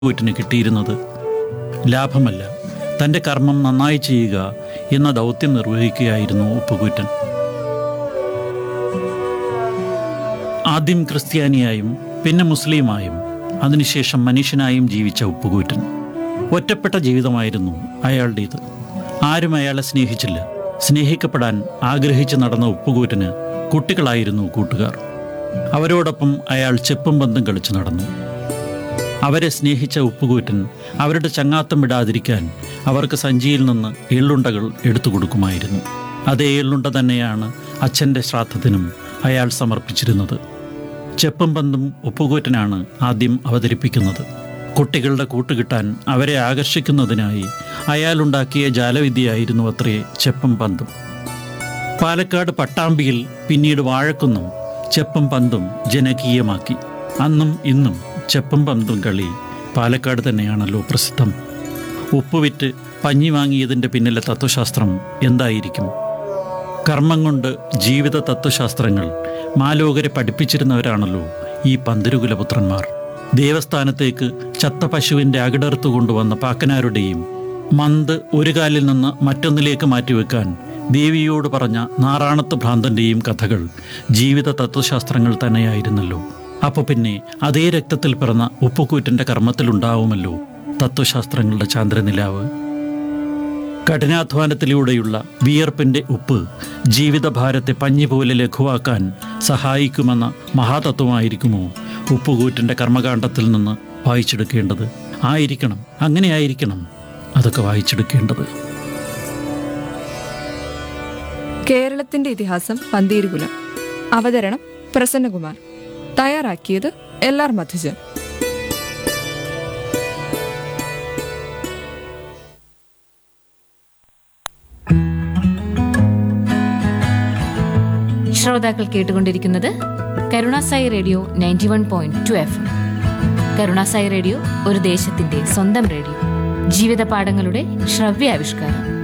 ഉപ്പുകൂറ്റിന് കിട്ടിയിരുന്നത് ലാഭമല്ല തൻ്റെ കർമ്മം നന്നായി ചെയ്യുക എന്ന ദൗത്യം നിർവഹിക്കുകയായിരുന്നു ഉപ്പുകൂറ്റൻ ആദ്യം ക്രിസ്ത്യാനിയായും പിന്നെ മുസ്ലിമായും അതിനുശേഷം മനുഷ്യനായും ജീവിച്ച ഉപ്പുകൂറ്റൻ ഒറ്റപ്പെട്ട ജീവിതമായിരുന്നു അയാളുടേത് ആരും അയാളെ സ്നേഹിച്ചില്ല സ്നേഹിക്കപ്പെടാൻ ആഗ്രഹിച്ച് നടന്ന ഉപ്പുകൂറ്റന് കുട്ടികളായിരുന്നു കൂട്ടുകാർ അവരോടൊപ്പം അയാൾ ചെപ്പും പന്തും കളിച്ചു നടന്നു അവരെ സ്നേഹിച്ച ഉപ്പുകൂറ്റൻ അവരുടെ ചങ്ങാത്തം വിടാതിരിക്കാൻ അവർക്ക് സഞ്ചിയിൽ നിന്ന് എള്ളുണ്ടകൾ എടുത്തു കൊടുക്കുമായിരുന്നു അതേ എള്ളുണ്ട തന്നെയാണ് അച്ഛൻ്റെ ശ്രാദ്ധത്തിനും അയാൾ സമർപ്പിച്ചിരുന്നത് ചെപ്പും പന്തും ഉപ്പുകൂറ്റനാണ് ആദ്യം അവതരിപ്പിക്കുന്നത് കുട്ടികളുടെ കൂട്ടുകിട്ടാൻ അവരെ ആകർഷിക്കുന്നതിനായി അയാളുണ്ടാക്കിയ ജാലവിദ്യയായിരുന്നു അത്രേ ചെപ്പും പന്തും പാലക്കാട് പട്ടാമ്പിയിൽ പിന്നീട് വാഴക്കുന്നും ചെപ്പും പന്തും ജനകീയമാക്കി അന്നും ഇന്നും ചെപ്പും പന്തും കളി പാലക്കാട് തന്നെയാണല്ലോ പ്രസിദ്ധം ഉപ്പുവിറ്റ് പഞ്ഞി വാങ്ങിയതിൻ്റെ പിന്നിലെ തത്വശാസ്ത്രം എന്തായിരിക്കും കർമ്മം കൊണ്ട് ജീവിത തത്വശാസ്ത്രങ്ങൾ മാലോകരെ പഠിപ്പിച്ചിരുന്നവരാണല്ലോ ഈ പന്തിരുകുലപുത്രന്മാർ ദേവസ്ഥാനത്തേക്ക് ചത്ത പശുവിൻ്റെ അകിടർത്ത് കൊണ്ടുവന്ന പാക്കനാരുടെയും മന്ത് ഒരു കാലിൽ നിന്ന് മറ്റൊന്നിലേക്ക് മാറ്റിവെക്കാൻ ദേവിയോട് പറഞ്ഞ നാറാണത്ത് ഭ്രാന്തൻ്റെയും കഥകൾ ജീവിത തത്വശാസ്ത്രങ്ങൾ തന്നെയായിരുന്നല്ലോ അപ്പോൾ പിന്നെ അതേ രക്തത്തിൽ പിറന്ന ഉപ്പുകൂറ്റൻ്റെ കർമ്മത്തിലുണ്ടാവുമല്ലോ തത്വശാസ്ത്രങ്ങളുടെ ചാന്ദ്രനിലാവ് കഠിനാധ്വാനത്തിലൂടെയുള്ള വിയർപ്പിൻ്റെ ഉപ്പ് ജീവിതഭാരത്തെ പഞ്ഞി പോലെ ലഘുവാക്കാൻ സഹായിക്കുമെന്ന മഹാതത്വമായിരിക്കുമോ ഉപ്പുകൂറ്റിൻ്റെ കർമ്മകാണ്ഡത്തിൽ നിന്ന് വായിച്ചെടുക്കേണ്ടത് ആയിരിക്കണം അങ്ങനെയായിരിക്കണം അതൊക്കെ വായിച്ചെടുക്കേണ്ടത് കേരളത്തിന്റെ ഇതിഹാസം പന്തീരുകുലം അവതരണം പ്രസന്നകുമാർ തയ്യാറാക്കിയത് എൽ ആർ മധുജൻ ശ്രോതാക്കൾ കേട്ടുകൊണ്ടിരിക്കുന്നത് Karunasai radio ninety one point two F Karunasai radio ഒരു ദേശത്തിന്റെ സ്വന്തം റേഡിയോ ജീവിത പാഠങ്ങളുടെ ശ്രവ്യാവിഷ്കാരം